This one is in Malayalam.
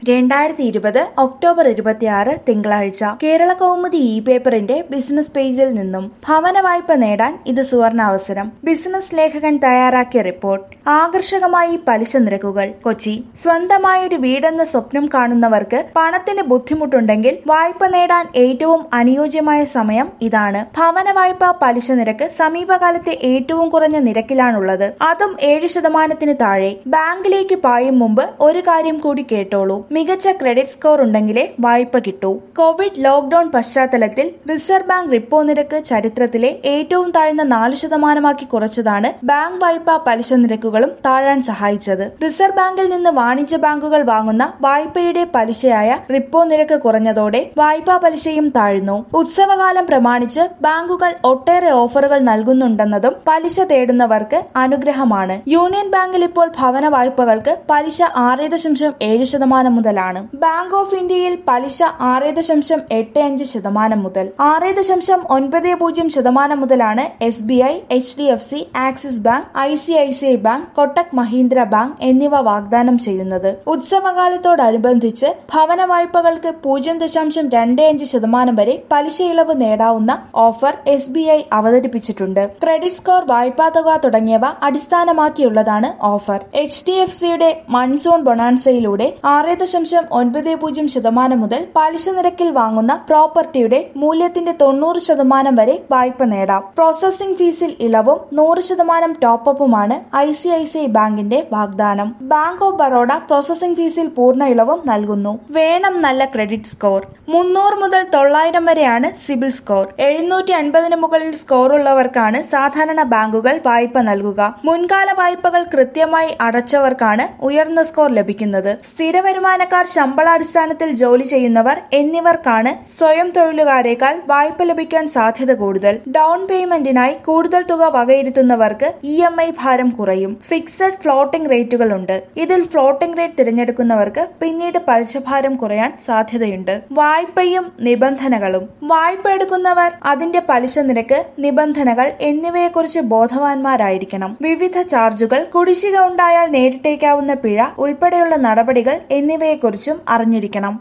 രണ്ടായിരത്തി ഇരുപത് ഒക്ടോബർ ഇരുപത്തിയാറ് തിങ്കളാഴ്ച കേരള കൗമുദി ഇ പേപ്പറിന്റെ ബിസിനസ് പേജിൽ നിന്നും ഭവന വായ്പ നേടാൻ ഇത് സുവർണാവസരം ബിസിനസ് ലേഖകൻ തയ്യാറാക്കിയ റിപ്പോർട്ട് ആകർഷകമായി പലിശ നിരക്കുകൾ കൊച്ചി സ്വന്തമായൊരു വീടെന്ന സ്വപ്നം കാണുന്നവർക്ക് പണത്തിന് ബുദ്ധിമുട്ടുണ്ടെങ്കിൽ വായ്പ നേടാൻ ഏറ്റവും അനുയോജ്യമായ സമയം ഇതാണ് ഭവന വായ്പ പലിശ നിരക്ക് സമീപകാലത്തെ ഏറ്റവും കുറഞ്ഞ നിരക്കിലാണുള്ളത് അതും ഏഴ് ശതമാനത്തിന് താഴെ ബാങ്കിലേക്ക് പായും മുമ്പ് ഒരു കാര്യം കൂടി കേട്ടോളൂ മികച്ച ക്രെഡിറ്റ് സ്കോർ ഉണ്ടെങ്കിലേ വായ്പ കിട്ടൂ കോവിഡ് ലോക്ഡൌൺ പശ്ചാത്തലത്തിൽ റിസർവ് ബാങ്ക് റിപ്പോ നിരക്ക് ചരിത്രത്തിലെ ഏറ്റവും താഴ്ന്ന നാല് ശതമാനമാക്കി കുറച്ചതാണ് ബാങ്ക് വായ്പാ പലിശ നിരക്കുകളും താഴാൻ സഹായിച്ചത് റിസർവ് ബാങ്കിൽ നിന്ന് വാണിജ്യ ബാങ്കുകൾ വാങ്ങുന്ന വായ്പയുടെ പലിശയായ റിപ്പോ നിരക്ക് കുറഞ്ഞതോടെ വായ്പാ പലിശയും താഴ്ന്നു ഉത്സവകാലം പ്രമാണിച്ച് ബാങ്കുകൾ ഒട്ടേറെ ഓഫറുകൾ നൽകുന്നുണ്ടെന്നതും പലിശ തേടുന്നവർക്ക് അനുഗ്രഹമാണ് യൂണിയൻ ബാങ്കിൽ ഇപ്പോൾ ഭവന വായ്പകൾക്ക് പലിശ ആറ് ദശാംശം ഏഴ് ശതമാനം മുതലാണ് ബാങ്ക് ഓഫ് ഇന്ത്യയിൽ പലിശ ആറ് ദശാംശം എട്ട് അഞ്ച് ശതമാനം മുതൽ ആറ് ദശാംശം ഒൻപത് പൂജ്യം ശതമാനം മുതലാണ് S B I H D F C Axis bank I C I C I bank Kotak Mahindra bank എന്നിവ വാഗ്ദാനം ചെയ്യുന്നത് ഉത്സവകാലത്തോടനുബന്ധിച്ച് ഭവന വായ്പകൾക്ക് പൂജ്യം ദശാംശം രണ്ട് അഞ്ച് ശതമാനം വരെ പലിശ ഇളവ് നേടാവുന്ന ഓഫർ എസ് ബി ഐ അവതരിപ്പിച്ചിട്ടുണ്ട് ക്രെഡിറ്റ് സ്കോർ വായ്പാ തുക തുടങ്ങിയവ അടിസ്ഥാനമാക്കിയുള്ളതാണ് ഓഫർ എച്ച് ഡി എഫ് സിയുടെ മൺസൂൺ ബൊണാൻസയിലൂടെ ആറ് ദശാംശം ഒൻപത് പൂജ്യം ശതമാനം മുതൽ പലിശ നിരക്കിൽ വാങ്ങുന്ന പ്രോപ്പർട്ടിയുടെ മൂല്യത്തിന്റെ തൊണ്ണൂറ് ശതമാനം വരെ വായ്പ നേടാം പ്രോസസിംഗ് ഫീസിൽ ഇളവും നൂറ് ശതമാനം ടോപ്പപ്പുമാണ് I C I C I ബാങ്കിന്റെ വാഗ്ദാനം ബാങ്ക് ഓഫ് ബറോഡ പ്രോസസിംഗ് ഫീസിൽ പൂർണ്ണ ഇളവും നൽകുന്നു വേണം നല്ല ക്രെഡിറ്റ് സ്കോർ മുന്നൂറ് മുതൽ തൊള്ളായിരം വരെയാണ് സിബിൽ സ്കോർ എഴുന്നൂറ്റി അൻപതിന് മുകളിൽ സ്കോർ ഉള്ളവർക്കാണ് സാധാരണ ബാങ്കുകൾ വായ്പ നൽകുക മുൻകാല വായ്പകൾ കൃത്യമായി അടച്ചവർക്കാണ് ഉയർന്ന സ്കോർ ലഭിക്കുന്നത് സ്ഥിര വരുമാനക്കാർ ശമ്പളാടിസ്ഥാനത്തിൽ ജോലി ചെയ്യുന്നവർ എന്നിവർക്കാണ് സ്വയം തൊഴിലുകാരേക്കാൾ വായ്പ ലഭിക്കാൻ സാധ്യത കൂടുതൽ ഡൗൺ പേയ്മെന്റിനായി കൂടുതൽ തുക വകയിരുത്തുന്നവർക്ക് ഇ എം ഐ ഭാരം കുറയും ഫിക്സഡ് ഫ്ലോട്ടിംഗ് റേറ്റുകൾ ഉണ്ട് ഇതിൽ ഫ്ലോട്ടിംഗ് റേറ്റ് തിരഞ്ഞെടുക്കുന്നവർക്ക് പിന്നീട് പലിശഭാരം കുറയാൻ സാധ്യതയുണ്ട് വായ്പയും നിബന്ധനകളും വായ്പ എടുക്കുന്നവർ അതിന്റെ പലിശ നിരക്ക് നിബന്ധനകൾ എന്നിവയെക്കുറിച്ച് ബോധവാന്മാരായിരിക്കണം വിവിധ ചാർജുകൾ കുടിശ്ശിക ഉണ്ടായാൽ നേരിട്ടേക്കാവുന്ന പിഴ ഉൾപ്പെടെയുള്ള നടപടികൾ എന്നിവയെക്കുറിച്ചും അറിഞ്ഞിരിക്കണം